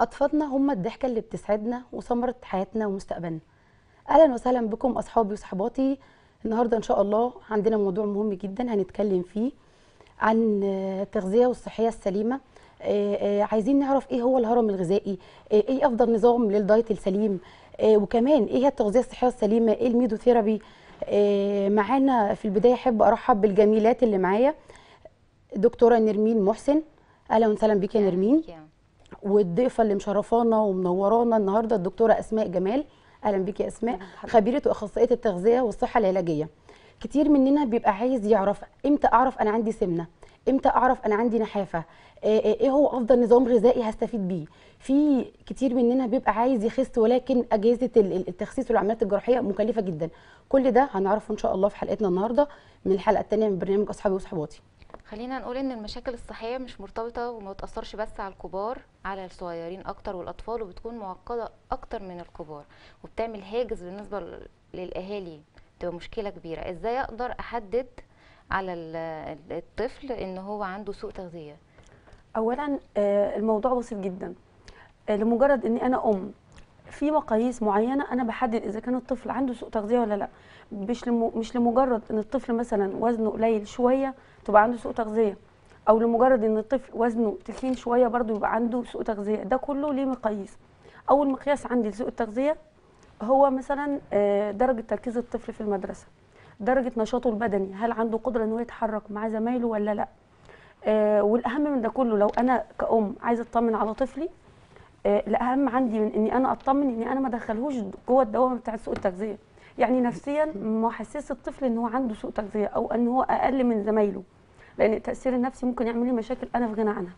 أطفالنا هم الضحكة اللي بتسعدنا وثمرة حياتنا ومستقبلنا أهلا وسهلا بكم أصحابي وصحباتي النهاردة إن شاء الله عندنا موضوع مهم جدا هنتكلم فيه عن آه، التغذية والصحية السليمة آه، آه، عايزين نعرف ايه هو الهرم الغذائي آه، ايه افضل نظام للدايت السليم آه، وكمان ايه هي التغذية الصحية السليمة ايه الميدوثيرابي آه، معانا في البداية احب ارحب بالجميلات اللي معايا دكتورة نرمين محسن اهلا وسهلا بيك يا نرمين والضيفه اللي مشرفانا ومنورانا النهارده الدكتوره اسماء جمال اهلا بيك يا اسماء خبيره واخصائيه التغذيه والصحه العلاجيه كتير مننا بيبقى عايز يعرف امتى اعرف انا عندي سمنه امتى اعرف انا عندي نحافه آه، آه، ايه هو افضل نظام غذائي هستفيد بيه في كتير مننا بيبقى عايز يخس ولكن اجهزه ال- ال- التخسيس والعمليات الجراحيه مكلفه جدا كل ده هنعرفه ان شاء الله في حلقتنا النهارده من الحلقه الثانيه من برنامج اصحابي وصحباتي خلينا نقول ان المشاكل الصحيه مش مرتبطه وما بتاثرش بس على الكبار على الصغيرين اكتر والاطفال وبتكون معقده اكتر من الكبار وبتعمل هاجس بالنسبه لل- للاهالي تبقى مشكله كبيره ازاي اقدر احدد على ال- الطفل ان هو عنده سوء تغذيه اولا آه، الموضوع بسيط جدا آه، لمجرد اني انا ام في مقاييس معينه انا بحدد اذا كان الطفل عنده سوء تغذيه ولا لا مش لم... مش لمجرد ان الطفل مثلا وزنه قليل شويه تبقى عنده سوء تغذيه او لمجرد ان الطفل وزنه تخين شويه برضه يبقى عنده سوء تغذيه ده كله ليه مقاييس اول مقياس عندي لسوء التغذيه هو مثلا آه، درجه تركيز الطفل في المدرسه درجه نشاطه البدني هل عنده قدره انه يتحرك مع زمايله ولا لا آه، والاهم من ده كله لو انا كأم عايزه اطمن على طفلي آه، الاهم عندي من اني انا اطمن اني انا ما ادخلهوش جوه الدوامه بتاعه سوء التغذيه يعني نفسيا ما احسس الطفل ان هو عنده سوء تغذيه او ان هو اقل من زمايله لان التاثير النفسي ممكن يعمل لي مشاكل انا في غنى عنها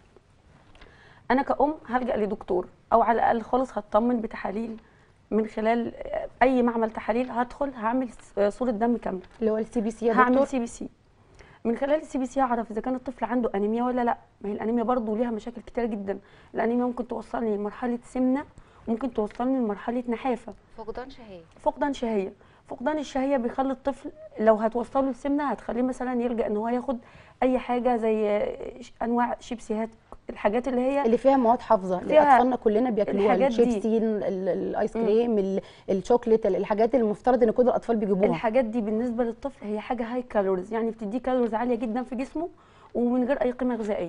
انا كأم هلجأ لدكتور او على الاقل خالص هطمن بتحاليل من خلال آه، اي معمل تحاليل هدخل هعمل س- آه، صوره دم كامله اللي هو السي بي سي يا هعمل دكتور سي بي سي من خلال السي بي سي اعرف اذا كان الطفل عنده انيميا ولا لا ما هي الانيميا برضه ليها مشاكل كتير جدا الانيميا ممكن توصلني لمرحله سمنه وممكن توصلني لمرحله نحافه فقدان شهيه فقدان شهيه فقدان الشهيه بيخلي الطفل لو هتوصله لسمنه هتخليه مثلا يلجا ان هو ياخد اي حاجه زي ش- انواع شيبسيهات الحاجات اللي هي اللي فيها مواد حافظه اللي فيها اطفالنا كلنا بياكلوها الحاجات دي. الشيبسي ال- ال- الايس كريم ال- الشوكليت ال- الحاجات اللي المفترض ان كل الاطفال بيجيبوها الحاجات دي بالنسبه للطفل هي حاجه هاي كالوريز يعني بتديه كالوريز عاليه جدا في جسمه ومن غير اي قيمه غذائيه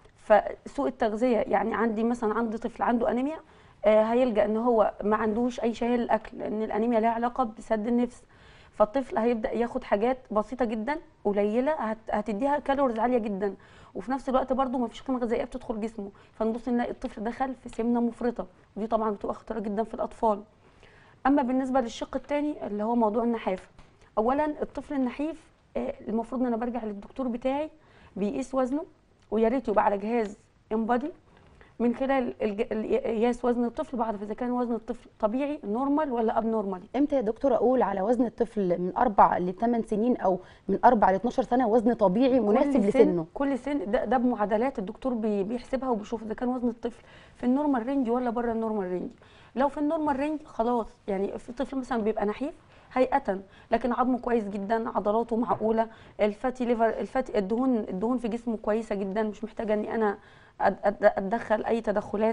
فسوء التغذيه يعني عندي مثلا عندي طفل عنده انيميا آه هيلجا ان هو ما عندوش اي شهيه للاكل لان الانيميا لها علاقه بسد النفس فالطفل هيبدا ياخد حاجات بسيطه جدا قليله هت- هتديها كالوريز عاليه جدا وفي نفس الوقت برده ما فيش قيمه غذائيه بتدخل جسمه فنبص نلاقي الطفل دخل في سمنه مفرطه ودي طبعا بتبقى خطيره جدا في الاطفال اما بالنسبه للشق الثاني اللي هو موضوع النحافه اولا الطفل النحيف آه، المفروض ان انا برجع للدكتور بتاعي بيقيس وزنه ويا ريت يبقى على جهاز امبادي من خلال الج- ال- قياس وزن الطفل بعرف اذا كان وزن الطفل طبيعي نورمال ولا اب نورمال امتى يا دكتور اقول على وزن الطفل من اربع لثمان سنين او من اربع ل 12 سنه وزن طبيعي مناسب كل سن لسنه كل سن ده, ده بمعادلات الدكتور بي- بيحسبها وبيشوف اذا كان وزن الطفل في النورمال رينج ولا بره النورمال رينج لو في النورمال رينج خلاص يعني في طفل مثلا بيبقى نحيف هيئة لكن عظمه كويس جدا عضلاته معقولة الفاتي ليفر الفاتي الدهون الدهون في جسمه كويسة جدا مش محتاجة اني انا أد- أد- اتدخل اي تدخلات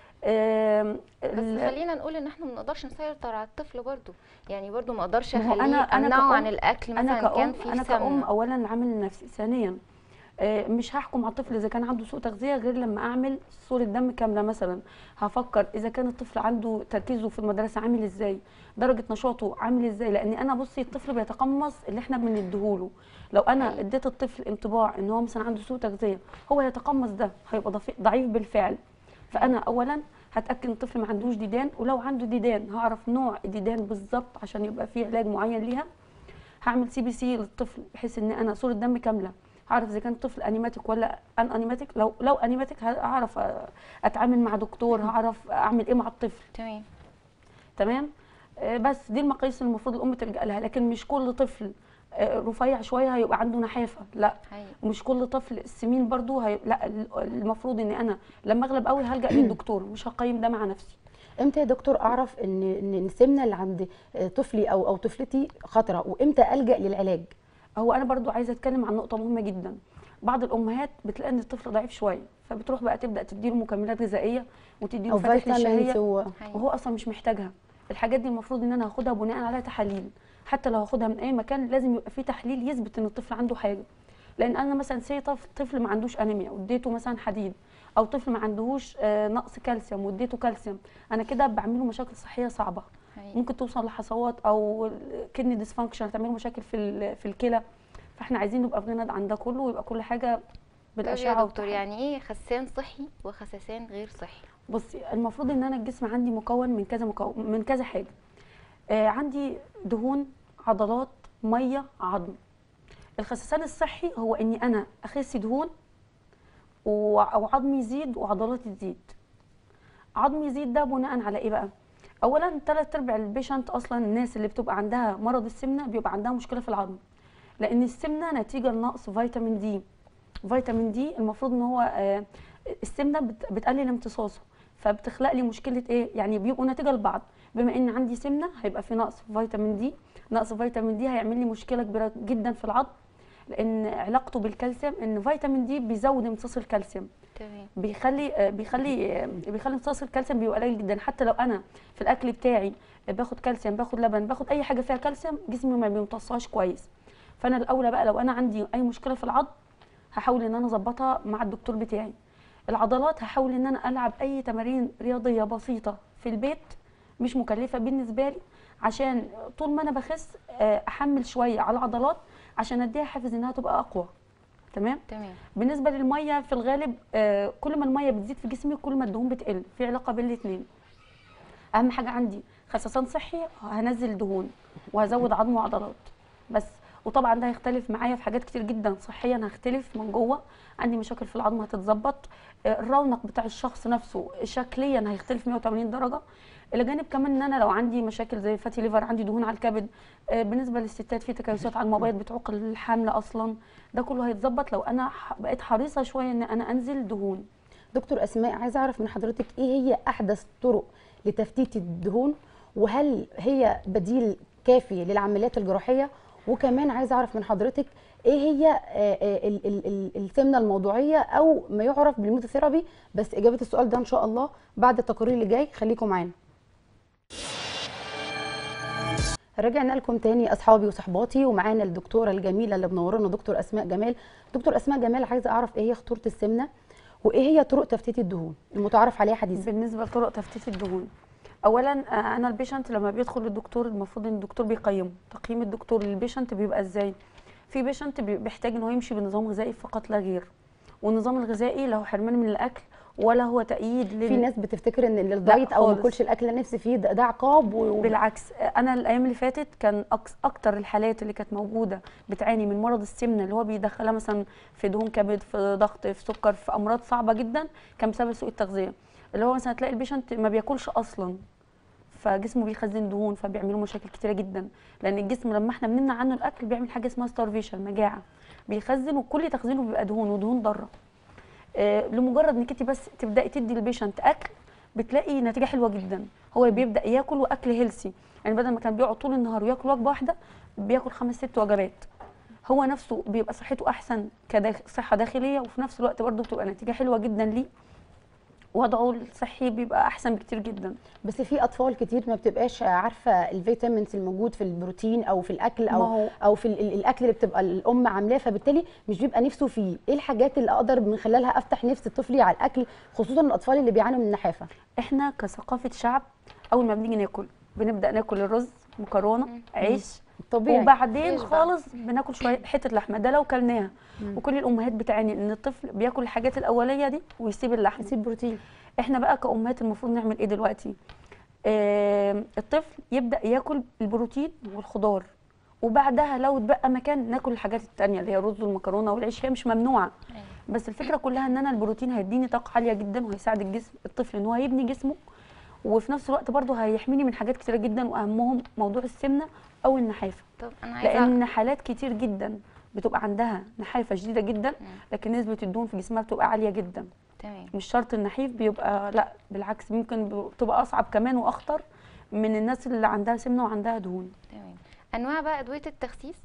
آم، بس ال- خلينا نقول ان احنا ما نقدرش نسيطر على الطفل برضو يعني برضو ما اقدرش ما هو اخليه أنا- أنا امنعه عن كأم- الاكل انا مثلا كان كأم فيه انا كأم سمنه اولا عامل نفسي ثانيا آه، مش هحكم على الطفل اذا كان عنده سوء تغذيه غير لما اعمل صوره دم كامله مثلا هفكر اذا كان الطفل عنده تركيزه في المدرسه عامل ازاي درجه نشاطه عامل ازاي لان انا بصي الطفل بيتقمص اللي احنا بنديهوله لو انا أيوة. اديت الطفل انطباع ان هو مثلا عنده سوء تغذيه هو يتقمص ده هيبقى ضفي- ضعيف بالفعل فانا اولا هتاكد ان الطفل ما عندوش ديدان ولو عنده ديدان هعرف نوع الديدان بالظبط عشان يبقى فيه علاج معين ليها هعمل سي بي سي للطفل بحيث ان انا صوره دم كامله هعرف اذا كان الطفل انيماتيك ولا ان انيماتيك لو لو انيماتيك هعرف اتعامل مع دكتور هعرف اعمل ايه مع الطفل تمام تمام آه، بس دي المقاييس اللي المفروض الام تلجا لها لكن مش كل طفل آه، رفيع شويه هيبقى عنده نحافه لا حقيقي ومش كل طفل سمين برضو هي... لا المفروض ان انا لما اغلب قوي هلجا للدكتور مش هقيم ده مع نفسي امتى يا دكتور اعرف ان ان السمنه اللي عند طفلي او او طفلتي خطره وامتى الجا للعلاج هو انا برضو عايزه اتكلم عن نقطه مهمه جدا بعض الامهات بتلاقي ان الطفل ضعيف شويه فبتروح بقى تبدا تديله مكملات غذائيه وتديله او فاتح للشهيه فيتامينز و... حقيقي. وهو اصلا مش محتاجها الحاجات دي المفروض ان انا هاخدها بناء على تحاليل حتى لو هاخدها من اي مكان لازم يبقى في تحليل يثبت ان الطفل عنده حاجه لان انا مثلا سي طف- طفل ما عندوش انيميا واديته مثلا حديد او طفل ما عندهوش آه، نقص كالسيوم واديته كالسيوم انا كده بعمله مشاكل صحيه صعبه حقيقي. ممكن توصل لحصوات او كدني ديسفانكشن تعمل مشاكل في ال- في الكلى فاحنا عايزين نبقى في غنى عن ده كله ويبقى كل حاجه طب بالاشعه يا دكتور والتحاليل. يعني ايه خسان صحي وخسسان غير صحي بصي المفروض ان انا الجسم عندي مكون من كذا مكون من كذا حاجه آه عندي دهون عضلات ميه عظم الخسسان الصحي هو اني انا اخس دهون و- او عظمي يزيد وعضلاتي تزيد عظمي يزيد ده بناء على ايه بقى اولا ثلاث ارباع البيشنت اصلا الناس اللي بتبقى عندها مرض السمنه بيبقى عندها مشكله في العظم لان السمنه نتيجه لنقص فيتامين دي فيتامين دي المفروض ان هو آه، السمنه بت- بتقلل امتصاصه فبتخلق لي مشكله ايه يعني بيبقوا نتيجه لبعض بما ان عندي سمنه هيبقى في نقص في فيتامين دي نقص فيتامين دي هيعمل لي مشكله كبيره جدا في العظم لان علاقته بالكالسيوم ان فيتامين دي بيزود امتصاص الكالسيوم تمام بيخلي آه، بيخلي آه، بيخلي امتصاص الكالسيوم بيبقى قليل جدا حتى لو انا في الاكل بتاعي باخد كالسيوم باخد لبن باخد اي حاجه فيها كالسيوم جسمي ما بيمتصهاش كويس فانا الاولى بقى لو انا عندي اي مشكله في العظم هحاول ان انا اظبطها مع الدكتور بتاعي العضلات هحاول ان انا العب اي تمارين رياضيه بسيطه في البيت مش مكلفه بالنسبه لي عشان طول ما انا بخس آه، احمل شويه على العضلات عشان اديها حافز انها تبقى اقوى تمام تمام بالنسبه للميه في الغالب آه، كل ما الميه بتزيد في جسمي كل ما الدهون بتقل في علاقه بين الاثنين اهم حاجه عندي خسسان صحي هنزل دهون وهزود عظم وعضلات بس وطبعا ده هيختلف معايا في حاجات كتير جدا صحيا هختلف من جوه عندي مشاكل في العظم هتتظبط آه، الرونق بتاع الشخص نفسه شكليا هيختلف 180 درجه الى جانب كمان ان انا لو عندي مشاكل زي فاتي ليفر عندي دهون على الكبد آه، بالنسبه للستات في تكيسات على المبيض بتعوق الحمل اصلا ده كله هيتظبط لو انا ح- بقيت حريصه شويه ان انا انزل دهون دكتور اسماء عايزه اعرف من حضرتك ايه هي احدث طرق لتفتيت الدهون وهل هي بديل كافي للعمليات الجراحيه وكمان عايزه اعرف من حضرتك ايه هي آه، آه، ال- ال- ال- السمنه الموضوعيه او ما يعرف بالميتوثيرابي بس اجابه السؤال ده ان شاء الله بعد التقرير اللي جاي خليكم معانا رجعنا لكم تاني اصحابي وصحباتي ومعانا الدكتوره الجميله اللي منورانا دكتور اسماء جمال دكتور اسماء جمال عايزه اعرف ايه هي خطوره السمنه وايه هي طرق تفتيت الدهون المتعارف عليها حديثا بالنسبه لطرق تفتيت الدهون اولا آه، انا البيشنت لما بيدخل للدكتور المفروض ان الدكتور بيقيمه تقييم الدكتور للبيشنت بيبقى ازاي في بيشنت بي- بيحتاج ان هو يمشي بنظام غذائي فقط لا غير والنظام الغذائي لا هو حرمان من الاكل ولا هو تأييد لل... في ناس بتفتكر ان الدايت او ما خالص. اكلش الاكل اللي نفسي فيه ده, ده عقاب و... بالعكس انا الايام اللي فاتت كان أكس- اكتر الحالات اللي كانت موجوده بتعاني من مرض السمنه اللي هو بيدخلها مثلا في دهون كبد في ضغط في سكر في امراض صعبه جدا كان بسبب سوء التغذيه اللي هو مثلا تلاقي البيشنت ما بياكلش اصلا فجسمه بيخزن دهون فبيعملوا مشاكل كتيره جدا لان الجسم لما احنا بنمنع عنه الاكل بيعمل حاجه اسمها ستارفيشن مجاعه بيخزن وكل تخزينه بيبقى دهون ودهون ضاره آه، لمجرد انك انت بس تبداي تدي للبيشنت اكل بتلاقي نتيجه حلوه جدا هو بيبدا ياكل واكل هيلسي يعني بدل ما كان بيقعد طول النهار وياكل وجبه واحده بياكل خمس ست وجبات هو نفسه بيبقى صحته احسن كصحه داخليه وفي نفس الوقت برضه بتبقى نتيجه حلوه جدا ليه وضعه الصحي بيبقى احسن بكتير جدا بس في اطفال كتير ما بتبقاش عارفه الفيتامينز الموجود في البروتين او في الاكل ما او هو- او في ال- ال- الاكل اللي بتبقى الام عاملاه فبالتالي مش بيبقى نفسه فيه ايه الحاجات اللي اقدر من خلالها افتح نفس طفلي على الاكل خصوصا الاطفال اللي بيعانوا من النحافه احنا كثقافه شعب اول ما بنيجي ناكل بنبدا ناكل الرز مكرونه عيش طبيعي وبعدين يشبع. خالص بناكل شويه حته لحمه ده لو كلناها وكل الامهات بتعاني ان الطفل بياكل الحاجات الاوليه دي ويسيب اللحمه يسيب بروتين احنا بقى كامهات المفروض نعمل ايه دلوقتي آه الطفل يبدا ياكل البروتين والخضار وبعدها لو اتبقى مكان ناكل الحاجات التانية اللي هي الرز والمكرونه والعيش هي مش ممنوعه أيوة. بس الفكره كلها ان انا البروتين هيديني طاقه عاليه جدا وهيساعد الجسم الطفل ان هو يبني جسمه وفي نفس الوقت برضه هيحميني من حاجات كتيره جدا واهمهم موضوع السمنه او النحافه طب انا عايزه لان حالات كتير جدا بتبقى عندها نحافه شديده جدا لكن نسبه الدهون في جسمها بتبقى عاليه جدا تمام مش شرط النحيف بيبقى لا بالعكس ممكن بتبقى اصعب كمان واخطر من الناس اللي عندها سمنه وعندها دهون تمام انواع بقى ادويه التخسيس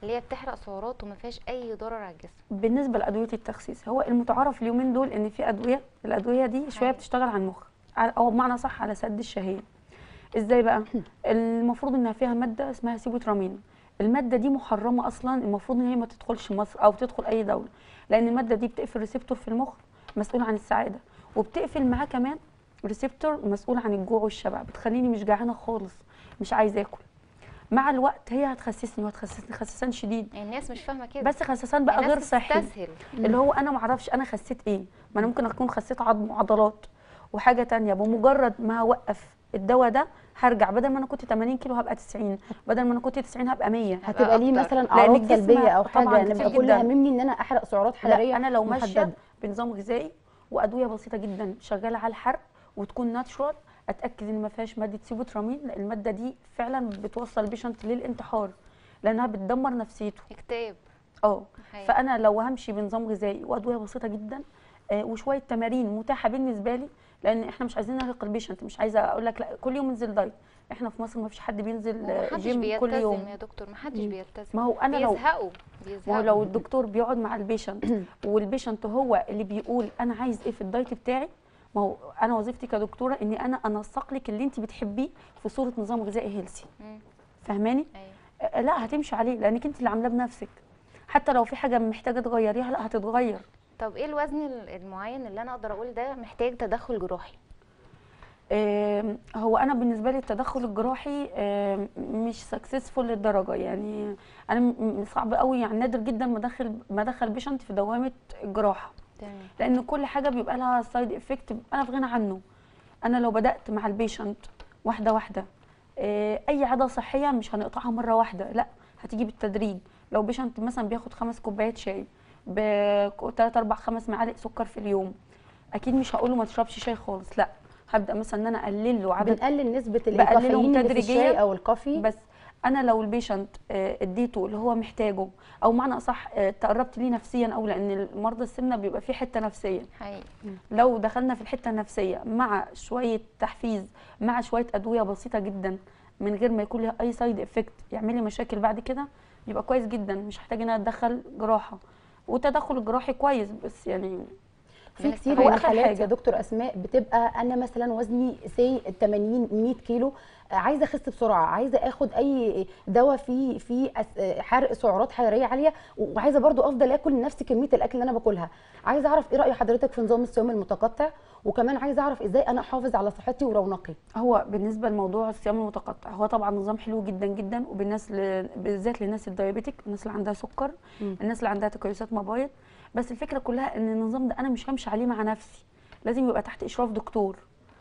اللي هي بتحرق سعرات وما فيهاش اي ضرر على الجسم بالنسبه لادويه التخسيس هو المتعارف اليومين دول ان في ادويه الادويه دي شويه أيوة. بتشتغل على المخ على- او بمعنى صح على سد الشهيه ازاي بقى المفروض انها فيها ماده اسمها سيبوترامين الماده دي محرمه اصلا المفروض ان هي ما تدخلش مصر او تدخل اي دوله لان الماده دي بتقفل ريسبتور في المخ مسؤول عن السعاده وبتقفل معاه كمان ريسبتور مسؤول عن الجوع والشبع بتخليني مش جعانه خالص مش عايزه اكل مع الوقت هي هتخسسني وهتخسسني خسسان شديد يعني الناس مش فاهمه كده بس خسسان بقى الناس غير صحي بتستسهل اللي هو انا معرفش انا خسيت ايه ما انا ممكن اكون خسيت عظم وعضلات وحاجه تانية بمجرد ما اوقف الدواء ده هرجع بدل ما انا كنت 80 كيلو هبقى 90 بدل ما انا كنت 90 هبقى 100 هتبقى ليه أكتر. مثلا لأن اعراض الجسم سلبيه او حاجه طبعاً انا كتير بيبقى كل جداً. هممني ان انا احرق سعرات حراريه لا انا لو ماشيه محددة. بنظام غذائي وادويه بسيطه جدا شغاله على الحرق وتكون ناتشورال اتاكد ان ما فيهاش ماده سيبوترامين لان الماده دي فعلا بتوصل البيشنت للانتحار لانها بتدمر نفسيته اكتئاب اه حقيقي. فانا لو همشي بنظام غذائي وادويه بسيطه جدا آه، وشويه تمارين متاحه بالنسبه لي لان احنا مش عايزين نرهق البيشنت مش عايزه اقول لك لا كل يوم انزل دايت احنا في مصر ما فيش حد بينزل آه، ومحدش جيم كل بيلتزم يوم يا دكتور محدش مم. بيلتزم ما هو انا لو بيزهقوا ما هو بيزهقوا لو الدكتور بيقعد مع البيشنت والبيشنت هو اللي بيقول انا عايز ايه في الدايت بتاعي ما هو انا وظيفتي كدكتوره اني انا انسق لك اللي انت بتحبيه في صوره نظام غذائي هيلسي مم. فاهماني ايوه آه، لا هتمشي عليه لانك انت اللي عاملاه بنفسك حتى لو في حاجه محتاجه تغيريها لا هتتغير طب ايه الوزن ال- المعين اللي انا اقدر اقول ده محتاج تدخل جراحي آم، هو انا بالنسبه لي التدخل الجراحي آم، مش سكسسفول للدرجه يعني انا م- م- صعب قوي يعني نادر جدا ما ادخل ما ادخل بيشنت في دوامه الجراحه تمام لان كل حاجه بيبقى لها سايد افكت انا في غنى عنه انا لو بدات مع البيشنت واحده واحده آه، اي عاده صحيه مش هنقطعها مره واحده لا هتيجي بالتدريج لو بيشنت مثلا بياخد خمس كوبايات شاي ب 3 4 5 معالق سكر في اليوم اكيد مش هقول له ما تشربش شاي خالص لا هبدا مثلا ان انا اقلل له عدد بنقلل نسبه بقللهم الكافيين اللي في تدريجياً. الشاي او الكافي بس انا لو البيشنت آه، اديته اللي هو محتاجه او معنى اصح آه، تقربت ليه نفسيا او لان مرضى السمنه بيبقى فيه حته نفسيه حقيقي لو دخلنا في الحته النفسيه مع شويه تحفيز مع شويه ادويه بسيطه جدا من غير ما يكون لها اي سايد افكت يعمل لي مشاكل بعد كده يبقى كويس جدا مش محتاج ان انا اتدخل جراحه والتدخل الجراحي كويس بس يعني في من كتير السبب. من هو آخر الحالات حاجة. يا دكتور اسماء بتبقى انا مثلا وزني سي 80 100 كيلو آه، عايزه اخس بسرعه عايزه اخد اي دواء فيه فيه أس- آه، حرق سعرات حراريه عاليه وعايزه برضو افضل اكل نفس كميه الاكل اللي انا باكلها عايزه اعرف ايه راي حضرتك في نظام الصيام المتقطع وكمان عايزه اعرف ازاي انا احافظ على صحتي ورونقي هو بالنسبه لموضوع الصيام المتقطع هو طبعا نظام حلو جدا جدا وبالناس ل... بالذات للناس الدايابيتك الناس اللي عندها سكر مم. الناس اللي عندها تكيسات مبايض بس الفكره كلها ان النظام ده انا مش همشي عليه مع نفسي لازم يبقى تحت اشراف دكتور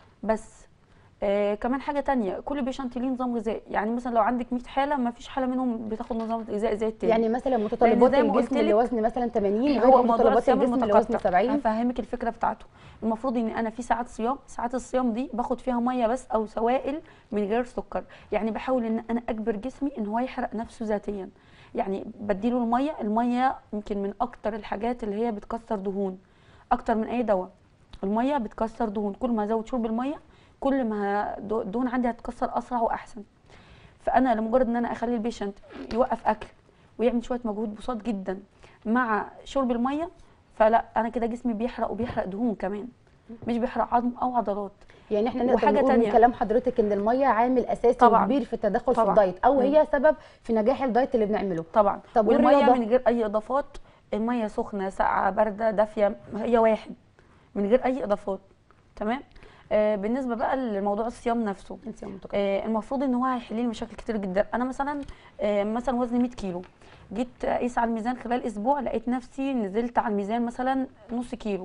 بس آه كمان حاجه تانية كل بيشنت ليه نظام غذائي يعني مثلا لو عندك 100 حاله ما فيش حاله منهم بتاخد نظام غذائي زي التاني يعني مثلا متطلبات زي ما الجسم قلت اللي لك، وزن مثلا 80 هو غير موضوع متطلبات الصيام الجسم اللي وزن المتقطع 70 هفهمك الفكره بتاعته المفروض ان انا في ساعات صيام ساعات الصيام دي باخد فيها ميه بس او سوائل من غير سكر يعني بحاول ان انا اجبر جسمي ان هو يحرق نفسه ذاتيا يعني بديله الميه الميه يمكن من اكتر الحاجات اللي هي بتكسر دهون اكتر من اي دواء الميه بتكسر دهون كل ما ازود شرب الميه كل ما دو- الدهون عندي هتكسر اسرع واحسن فانا لمجرد ان انا اخلي البيشنت يوقف اكل ويعمل شويه مجهود بسيط جدا مع شرب الميه فلا انا كده جسمي بيحرق وبيحرق دهون كمان مش بيحرق عظم او عضلات يعني احنا نقدر وحاجة نقول من تانية. كلام حضرتك ان الميه عامل اساسي طبعاً. وكبير في التدخل في طبعاً. الدايت او مم. هي سبب في نجاح الدايت اللي بنعمله طبعا طب والميه والرياضة؟ من غير اي اضافات الميه سخنه ساقعه بارده دافيه هي واحد من غير اي اضافات تمام آه بالنسبه بقى لموضوع الصيام نفسه انت يا متقطع. آه المفروض ان هو هيحل لي مشاكل كتير جدا انا مثلا آه مثلا وزني 100 كيلو جيت اقيس على الميزان خلال اسبوع لقيت نفسي نزلت على الميزان مثلا نص كيلو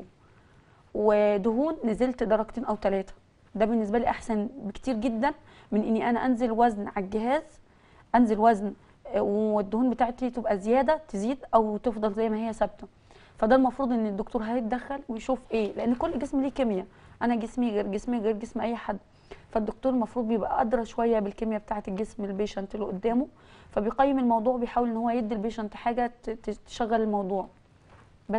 ودهون نزلت درجتين او ثلاثه ده بالنسبه لي احسن بكتير جدا من اني انا انزل وزن على الجهاز انزل وزن آه، والدهون بتاعتي تبقى زياده تزيد او تفضل زي ما هي ثابته فده المفروض ان الدكتور هيتدخل ويشوف ايه لان كل جسم ليه كيمياء انا جسمي غير جسمي غير جسم اي حد فالدكتور المفروض بيبقى ادرى شويه بالكيمياء بتاعه الجسم البيشنت اللي قدامه فبيقيم الموضوع بيحاول ان هو يدي البيشنت حاجه ت- ت- تشغل الموضوع بس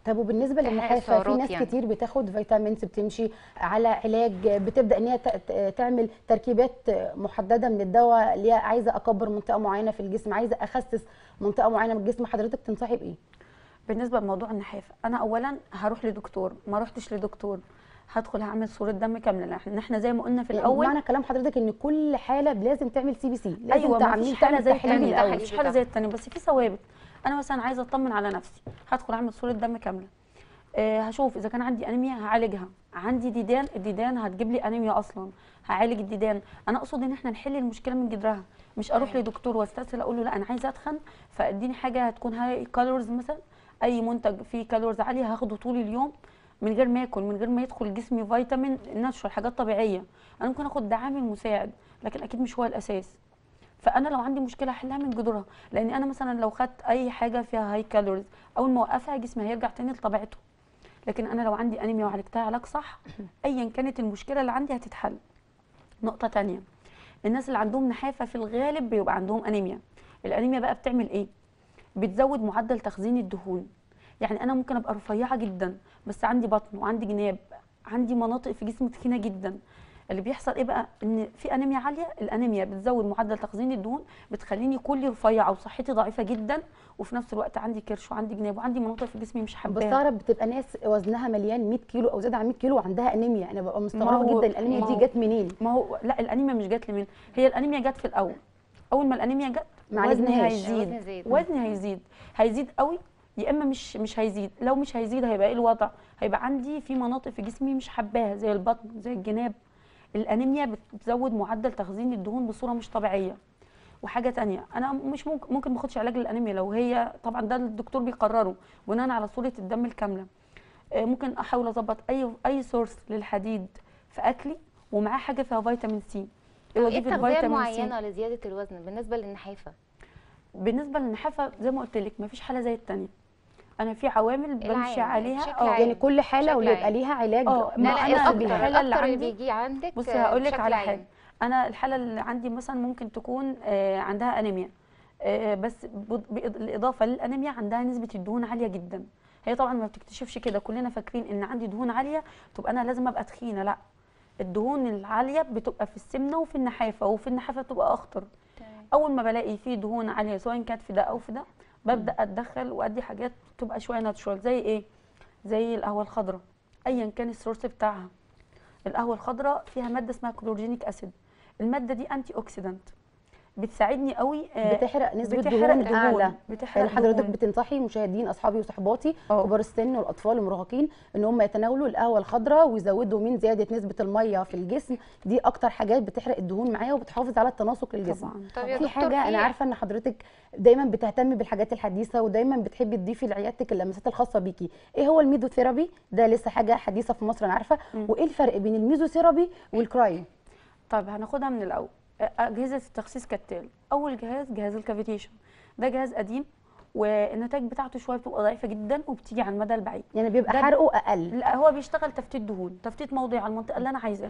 طب وبالنسبه تحقق للنحافه في السعرات ناس يعني. كتير بتاخد فيتامينز بتمشي على علاج بتبدا ان هي ت- ت- تعمل تركيبات محدده من الدواء اللي هي عايزه اكبر منطقه معينه في الجسم عايزه اخسس منطقه معينه من الجسم حضرتك تنصحي بايه بالنسبه لموضوع النحافه انا اولا هروح لدكتور ما رحتش لدكتور هدخل هعمل صوره دم كامله لان احنا زي ما قلنا في الاول معنى كلام حضرتك ان كل حاله لازم تعمل سي بي سي لازم ايوه ما تعملين فيش حاله تعمل زي تحليل التانية الاول تحليل. مفيش حاله زي التانية بس في ثوابت انا مثلا عايزه اطمن على نفسي هدخل اعمل صوره دم كامله آه هشوف اذا كان عندي انيميا هعالجها عندي ديدان الديدان هتجيب لي انيميا اصلا هعالج الديدان انا اقصد ان احنا نحل المشكله من جذرها مش اروح تمام. لدكتور واستسهل اقول له لا انا عايزه اتخن فاديني حاجه هتكون هاي كالوريز مثلا اي منتج فيه كالوريز عاليه هاخده طول اليوم من غير ما اكل من غير ما يدخل جسمي فيتامين ناتشورال حاجات طبيعيه انا ممكن اخد ده عامل مساعد لكن اكيد مش هو الاساس فانا لو عندي مشكله احلها من جذورها لان انا مثلا لو خدت اي حاجه فيها هاي كالوريز اول ما اوقفها جسمي هيرجع تاني لطبيعته لكن انا لو عندي انيميا وعالجتها علاج صح ايا كانت المشكله اللي عندي هتتحل نقطه تانية الناس اللي عندهم نحافه في الغالب بيبقى عندهم انيميا الانيميا بقى بتعمل ايه بتزود معدل تخزين الدهون يعني انا ممكن ابقى رفيعه جدا بس عندي بطن وعندي جناب عندي مناطق في جسمي تخينه جدا اللي بيحصل ايه بقى ان في انيميا عاليه الانيميا بتزود معدل تخزين الدهون بتخليني كلي رفيعه وصحتي ضعيفه جدا وفي نفس الوقت عندي كرش وعندي جناب وعندي مناطق في جسمي مش حباها بستغرب بتبقى ناس وزنها مليان 100 كيلو او زياده عن 100 كيلو وعندها انيميا انا ببقى مستغربه هو- جدا الانيميا ما دي هو- جت منين ما هو لا الانيميا مش جات لي من هي الانيميا جت في الاول اول ما الانيميا جت ما وزني عالجناهاش. هيزيد وزن زاد. وزني هيزيد هيزيد قوي يا اما مش مش هيزيد لو مش هيزيد هيبقى ايه الوضع هيبقى عندي في مناطق في جسمي مش حباها زي البطن زي الجناب الانيميا بتزود معدل تخزين الدهون بصوره مش طبيعيه وحاجه تانية انا مش ممكن ممكن ما اخدش علاج للانيميا لو هي طبعا ده الدكتور بيقرره بناء على صوره الدم الكامله آه، ممكن احاول اظبط اي اي سورس للحديد في اكلي ومعاه حاجه فيها فيتامين سي ايه وظيفة التغذيه فيتامين سي؟ المعينه لزياده الوزن بالنسبه للنحافه بالنسبه للنحافه زي ما قلت لك مفيش حاله زي التانية انا في عوامل بمشي العام، عليها بشكل اه عام. يعني كل حاله بشكل ويبقى عام. ليها علاج اه لا ما لا أنا الاكتر الحالة اللي الاكتر اللي عندي- بيجي عندك بصي آه، هقول لك بشكل على عام. حاجه انا الحاله اللي عندي مثلا ممكن تكون آه، عندها انيميا آه، بس بض- بالاضافه للانيميا عندها نسبه الدهون عاليه جدا هي طبعا ما بتكتشفش كده كلنا فاكرين ان عندي دهون عاليه تبقى انا لازم ابقى تخينه لا الدهون العاليه بتبقى في السمنه وفي النحافه وفي النحافه بتبقى اخطر تمام. اول ما بلاقي فيه دهون عاليه سواء كانت في ده او في ده ببدا اتدخل وادي حاجات تبقى شويه ناتشورال زي ايه زي القهوه الخضراء ايا كان السورس بتاعها القهوه الخضراء فيها ماده اسمها كلورجينيك اسيد الماده دي انتي اوكسيدانت بتساعدني قوي آه، بتحرق نسبه بتحرق دهون دهون اعلى بتحرق يعني حضرتك دهون. بتنصحي مشاهدين اصحابي وصحباتي اه. كبار السن والاطفال والمراهقين ان هم يتناولوا القهوه الخضراء ويزودوا من زياده نسبه الميه في الجسم دي اكتر حاجات بتحرق الدهون معايا وبتحافظ على التناسق الجسم طبعا طب يا في دكتور حاجه انا في- عارفه ان حضرتك دايما بتهتمي بالحاجات الحديثه ودايما بتحبي تضيفي لعيادتك اللمسات الخاصه بيكي ايه هو الميزوثيرابي ده لسه حاجه حديثه في مصر انا عارفه وايه الفرق بين الميزوثيرابي والكرايو طيب هناخدها من الاول اجهزه التخسيس كالتالي اول جهاز جهاز الكافيتيشن ده جهاز قديم والنتائج بتاعته شويه بتبقى ضعيفه جدا وبتيجي على المدى البعيد يعني بيبقى ده- حرقه اقل لا هو بيشتغل تفتيت دهون تفتيت موضعي على المنطقه اللي انا عايزاها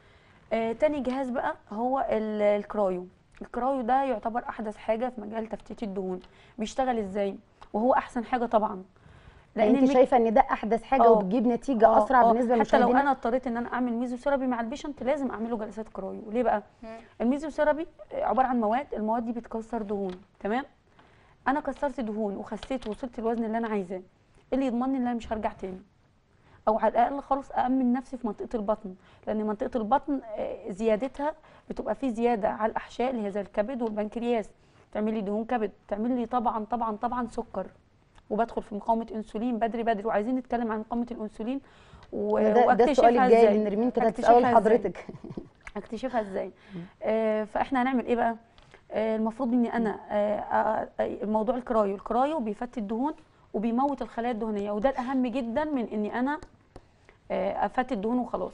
آه تاني جهاز بقى هو ال- الكرايو الكرايو ده يعتبر احدث حاجه في مجال تفتيت الدهون بيشتغل ازاي وهو احسن حاجه طبعا لان انت الميك- شايفه ان ده احدث حاجه اه. وبتجيب نتيجه آه، اسرع آه. بالنسبه حتى لو للمشاهدين انا اضطريت ان انا اعمل ميزوثيرابي مع البيشنت لازم اعمله جلسات كرايو ليه بقى مم. الميزوثيرابي عباره عن مواد المواد دي بتكسر دهون تمام انا كسرت دهون وخسيت ووصلت الوزن اللي انا عايزاه إيه اللي يضمنني ان انا مش هرجع تاني او على الاقل خالص امن نفسي في منطقه البطن لان منطقه البطن آه، زيادتها بتبقى في زياده على الاحشاء اللي هي زي الكبد والبنكرياس تعمل لي دهون كبد تعمل لي طبعا طبعا طبعا سكر وبدخل في مقاومه انسولين بدري بدري وعايزين نتكلم عن مقاومه الانسولين و... ده, ده واكتشفها السؤال الجاي إزاي. اللي نرمين كانت أكتشفها تساله إزاي. لحضرتك اكتشفها ازاي آه فاحنا هنعمل ايه بقى آه المفروض اني انا آه آه آه، موضوع الكرايو الكرايو بيفتت الدهون وبيموت الخلايا الدهنيه وده الاهم جدا من اني انا آه افتت الدهون وخلاص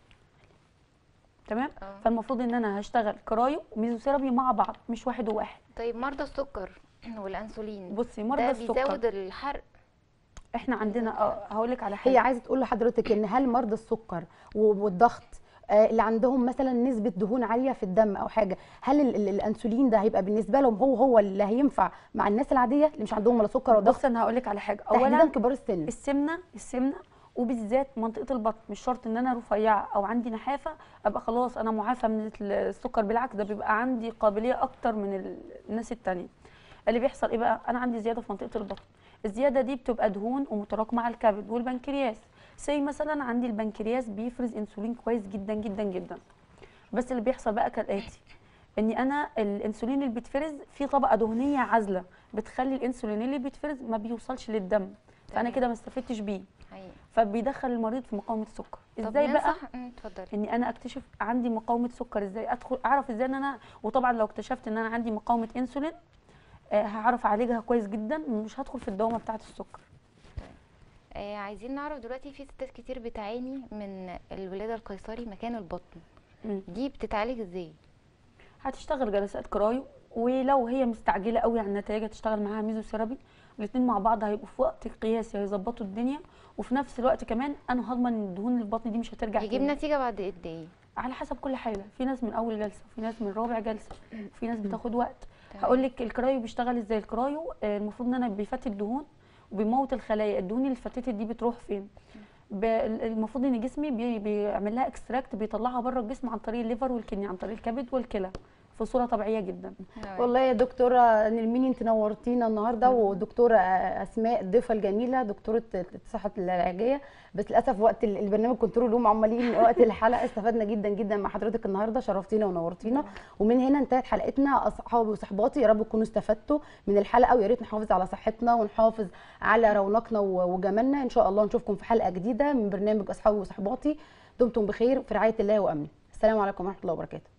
تمام اه. فالمفروض ان انا هشتغل كرايو وميزوثيرابي مع بعض مش واحد وواحد طيب مرضى السكر والانسولين بصي مرضى ده السكر بيزود الحرق احنا عندنا اه هقول لك على حاجه هي عايزه تقول لحضرتك ان هل مرضى السكر و- والضغط آه، اللي عندهم مثلا نسبه دهون عاليه في الدم او حاجه هل ال- ال- الانسولين ده هيبقى بالنسبه لهم هو هو اللي هينفع مع الناس العاديه اللي مش عندهم ولا سكر ولا ضغط بص انا هقول لك على حاجه تحديدا اولا كبار السن السمنه السمنه وبالذات منطقه البطن مش شرط ان انا رفيعه او عندي نحافه ابقى خلاص انا معافى من السكر بالعكس ده بيبقى عندي قابليه اكتر من ال- الناس التانية اللي بيحصل ايه بقى انا عندي زياده في منطقه البطن الزياده دي بتبقى دهون ومتراكمه على الكبد والبنكرياس زي مثلا عندي البنكرياس بيفرز انسولين كويس جدا جدا جدا بس اللي بيحصل بقى كالاتي اني انا الانسولين اللي بيتفرز في طبقه دهنيه عازله بتخلي الانسولين اللي بيتفرز ما بيوصلش للدم فانا تمام. كده ما استفدتش بيه حقيقي فبيدخل المريض في مقاومه السكر طب ازاي بقى ننصح- مم، اتفضلي اني انا اكتشف عندي مقاومه سكر ازاي ادخل اعرف ازاي ان انا وطبعا لو اكتشفت ان انا عندي مقاومه انسولين آه، هعرف اعالجها كويس جدا مش هدخل في الدوامه بتاعه السكر آه عايزين نعرف دلوقتي في ستات كتير بتعاني من الولاده القيصري مكان البطن مم. دي بتتعالج ازاي هتشتغل جلسات كرايو ولو هي مستعجله قوي على النتائج هتشتغل معاها ميزوثيرابي الاثنين مع بعض هيبقوا في وقت قياسي هيظبطوا الدنيا وفي نفس الوقت كمان انا هضمن ان الدهون اللي في بطني دي مش هترجع يجيب تاني. نتيجه بعد قد ايه على حسب كل حاجه في ناس من اول جلسه في ناس من رابع جلسه في ناس بتاخد وقت تمام. هقول لك الكرايو بيشتغل ازاي الكرايو آه، المفروض ان انا بيفتت الدهون وبيموت الخلايا الدهون اللي اتفتتت دي بتروح فين ب- المفروض ان جسمي بي- بيعمل لها اكستراكت بيطلعها بره الجسم عن طريق الليفر والكدني عن طريق الكبد والكلى في صوره طبيعيه جدا تمام. والله يا دكتوره نرمين انت نورتينا النهارده ودكتوره اسماء الضيفه الجميله دكتوره الصحه العلاجيه بس للاسف وقت ال- البرنامج كنترول روم عمالين وقت الحلقه استفدنا جدا جدا مع حضرتك النهارده شرفتينا ونورتينا ومن هنا انتهت حلقتنا اصحابي وصحباتي يا رب تكونوا استفدتوا من الحلقه ويا ريت نحافظ على صحتنا ونحافظ على رونقنا و- وجمالنا ان شاء الله نشوفكم في حلقه جديده من برنامج اصحابي وصحباتي دمتم بخير في رعايه الله وامنه السلام عليكم ورحمه الله وبركاته